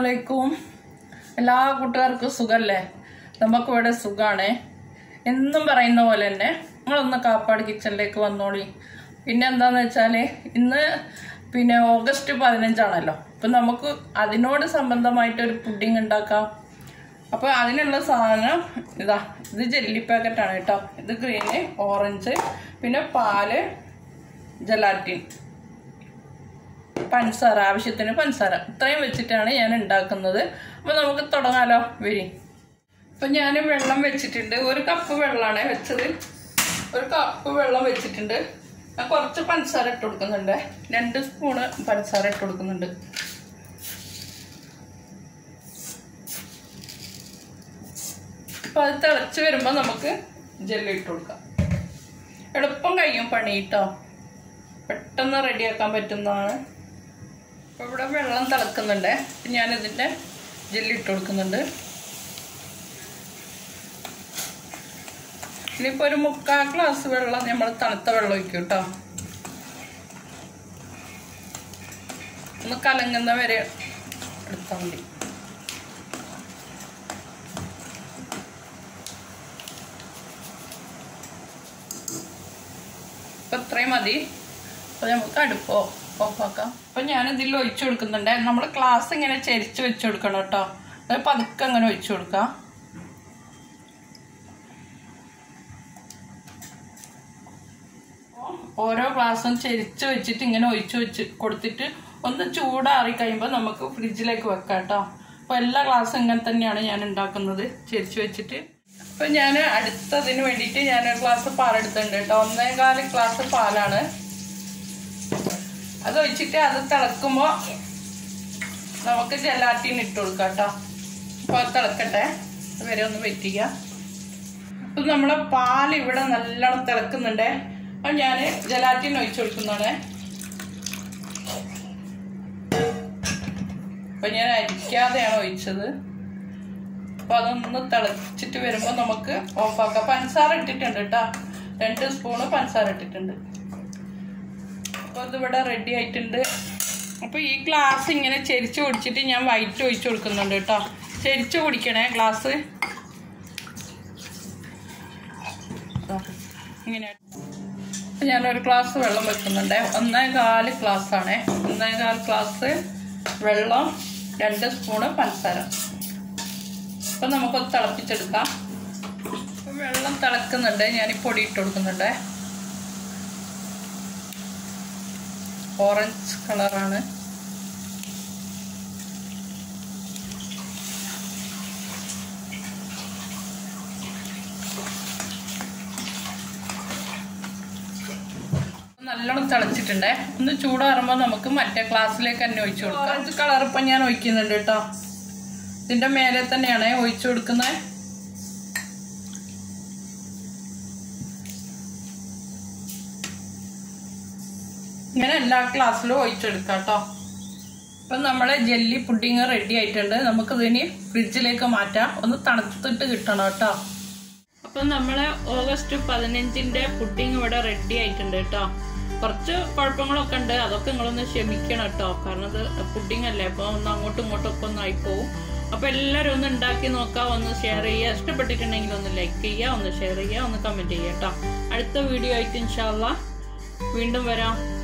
അസ്സലാമലൈക്കും എല്ലാ കൂട്ടുകാർക്കും സുഖല്ലേ നമുക്കിവിടെ സുഖമാണ് എന്നും പറയുന്ന പോലെ തന്നെ നിങ്ങളൊന്ന് കാപ്പാട് കിച്ചണിലേക്ക് വന്നോളി പിന്നെ എന്താന്ന് വെച്ചാൽ ഇന്ന് പിന്നെ ഓഗസ്റ്റ് പതിനഞ്ചാണല്ലോ അപ്പം നമുക്ക് അതിനോട് സംബന്ധമായിട്ട് ഒരു പുഡിങ് ഉണ്ടാക്കാം അപ്പോൾ അതിനുള്ള സാധനം ഇതാ ഇത് ജെല്ലി പാക്കറ്റാണ് കേട്ടോ ഇത് ഗ്രീന് ഓറഞ്ച് പിന്നെ പാല് ജലാറ്റിൻ പഞ്ചസാര ആവശ്യത്തിന് പഞ്ചസാര ഇത്രയും വെച്ചിട്ടാണ് ഞാൻ ഉണ്ടാക്കുന്നത് അപ്പോൾ നമുക്ക് തുടങ്ങാലോ വരി അപ്പം ഞാൻ വെള്ളം വെച്ചിട്ടുണ്ട് ഒരു കപ്പ് വെള്ളമാണ് വെച്ചത് ഒരു കപ്പ് വെള്ളം വെച്ചിട്ടുണ്ട് ഞാൻ കുറച്ച് പഞ്ചസാര ഇട്ട് കൊടുക്കുന്നുണ്ട് രണ്ട് സ്പൂണ് പഞ്ചസാര ഇട്ട് കൊടുക്കുന്നുണ്ട് അപ്പം അത് തിളച്ച് വരുമ്പോൾ നമുക്ക് ജെല്ലി ഇട്ട് കൊടുക്കാം എളുപ്പം കഴിയും പണി കേട്ടോ പെട്ടെന്ന് റെഡിയാക്കാൻ പറ്റുന്നതാണ് അപ്പോൾ ഇവിടെ വെള്ളം തിളക്കുന്നുണ്ട് ഞാനിതിൻ്റെ ജെല്ലി ഇട്ട് കൊടുക്കുന്നുണ്ട് ഇനിയിപ്പോൾ ഒരു മുക്കാൽ ഗ്ലാസ് വെള്ളം നമ്മൾ തണുത്ത വെള്ളം ഒഴിക്കും കേട്ടോ ഒന്ന് കലങ്ങുന്ന വരെ എടുത്താൽ മതി അപ്പം ഇത്രയും മതി അപ്പോൾ നമുക്ക് അടുപ്പ് ഓഫാക്കാം അപ്പം ഞാൻ ഇതിൽ ഒഴിച്ചു കൊടുക്കുന്നുണ്ട് നമ്മൾ ഗ്ലാസ് ഇങ്ങനെ ചരിച്ച് വെച്ച് കൊടുക്കണം കേട്ടോ അത് പതുക്കെ അങ്ങനെ ഒഴിച്ചു കൊടുക്കാം ഓരോ ഗ്ലാസ്സും ചരിച്ച് വെച്ചിട്ട് ഇങ്ങനെ ഒഴിച്ചു വെച്ച് കൊടുത്തിട്ട് ഒന്ന് ചൂടാറി കഴിയുമ്പോൾ നമുക്ക് ഫ്രിഡ്ജിലേക്ക് വെക്കാം കേട്ടോ അപ്പോൾ എല്ലാ ഗ്ലാസ്സും ഇങ്ങനെ തന്നെയാണ് ഞാൻ ഉണ്ടാക്കുന്നത് ചരിച്ച് വെച്ചിട്ട് അപ്പോൾ ഞാൻ അടുത്തതിന് വേണ്ടിയിട്ട് ഞാൻ ഒരു ഗ്ലാസ് പാലെടുത്തിട്ടുണ്ട് കേട്ടോ ഒന്നേകാല് ഗ്ലാസ് പാലാണ് അത് ഒഴിച്ചിട്ട് അത് തിളക്കുമ്പോൾ നമുക്ക് ജലാറ്റിൻ ഇട്ട് കൊടുക്കാം കേട്ടോ അപ്പോൾ അത് തിളക്കട്ടെ വരെ ഒന്ന് വെറ്റിക്കുക അപ്പം നമ്മളെ പാൽ ഇവിടെ നല്ലോണം തിളക്കുന്നുണ്ട് അപ്പം ഞാൻ ജലാറ്റിൻ ഒഴിച്ചു കൊടുക്കുന്നതാണ് അപ്പം ഞാൻ അരിക്കാതെയാണ് ഒഴിച്ചത് അപ്പോൾ അതൊന്ന് തിളച്ചിട്ട് വരുമ്പോൾ നമുക്ക് ഓഫാക്കാം പഞ്ചസാര ഇട്ടിട്ടുണ്ട് കേട്ടോ രണ്ട് സ്പൂണ് പഞ്ചസാര ഇട്ടിട്ടുണ്ട് അപ്പോൾ ഇതിവിടെ റെഡി ആയിട്ടുണ്ട് അപ്പോൾ ഈ ഗ്ലാസ് ഇങ്ങനെ ചെരിച്ച് കുടിച്ചിട്ട് ഞാൻ വൈറ്റ് ഒഴിച്ചു കൊടുക്കുന്നുണ്ട് കേട്ടോ ചെരിച്ച് കുടിക്കണേ ഗ്ലാസ് ഇങ്ങനെ ഞാനൊരു ഗ്ലാസ് വെള്ളം വെക്കുന്നുണ്ട് ഒന്നേ കാല് ഗ്ലാസ് ആണേ ഒന്നേ കാൽ ഗ്ലാസ് വെള്ളം രണ്ട് സ്പൂണ് പഞ്ചസാര അപ്പം നമുക്കൊന്ന് തിളപ്പിച്ചെടുക്കാം അപ്പം വെള്ളം തിളക്കുന്നുണ്ട് ഞാൻ ഈ പൊടി ഇട്ട് കൊടുക്കുന്നുണ്ട് ഓറഞ്ച് കളറാണ് നല്ലോണം തിളച്ചിട്ടുണ്ടേ ഒന്ന് ചൂടാറുമ്പോൾ നമുക്ക് മറ്റേ ഗ്ലാസ്സിലേക്ക് തന്നെ ഒഴിച്ചു കൊടുക്കാം ഓറഞ്ച് കളർ ഇപ്പം ഞാൻ ഒഴിക്കുന്നുണ്ട് കേട്ടോ ഇതിൻ്റെ മേലെ തന്നെയാണ് ഒഴിച്ചു കൊടുക്കുന്നത് ഇങ്ങനെ എല്ലാ ക്ലാസ്സിലും ഒഴിച്ചെടുക്കാം കേട്ടോ അപ്പം നമ്മളെ ജെല്ലി പുഡിങ് റെഡി ആയിട്ടുണ്ട് നമുക്കിതിന് ഫ്രിഡ്ജിലേക്ക് മാറ്റാം ഒന്ന് തണുത്തിട്ട് കിട്ടണം കേട്ടോ അപ്പം നമ്മളെ ഓഗസ്റ്റ് പതിനഞ്ചിൻ്റെ പുഡിങ് ഇവിടെ റെഡി ആയിട്ടുണ്ട് കേട്ടോ കുറച്ച് കുഴപ്പങ്ങളൊക്കെ ഉണ്ട് അതൊക്കെ നിങ്ങളൊന്ന് ക്ഷമിക്കണം കേട്ടോ കാരണം അത് പുഡിങ് അല്ലേ അപ്പോൾ ഒന്ന് അങ്ങോട്ടും ഇങ്ങോട്ടും ഒക്കെ ഒന്ന് ആയിപ്പോവും അപ്പോൾ എല്ലാവരും ഒന്ന് ഉണ്ടാക്കി നോക്കാം ഒന്ന് ഷെയർ ചെയ്യുക ഇഷ്ടപ്പെട്ടിട്ടുണ്ടെങ്കിൽ ഒന്ന് ലൈക്ക് ചെയ്യുക ഒന്ന് ഷെയർ ചെയ്യുക ഒന്ന് കമൻറ്റ് ചെയ്യുക കേട്ടോ അടുത്ത വീഡിയോ ആയിട്ട് ഇൻഷാല്ല വീണ്ടും വരാം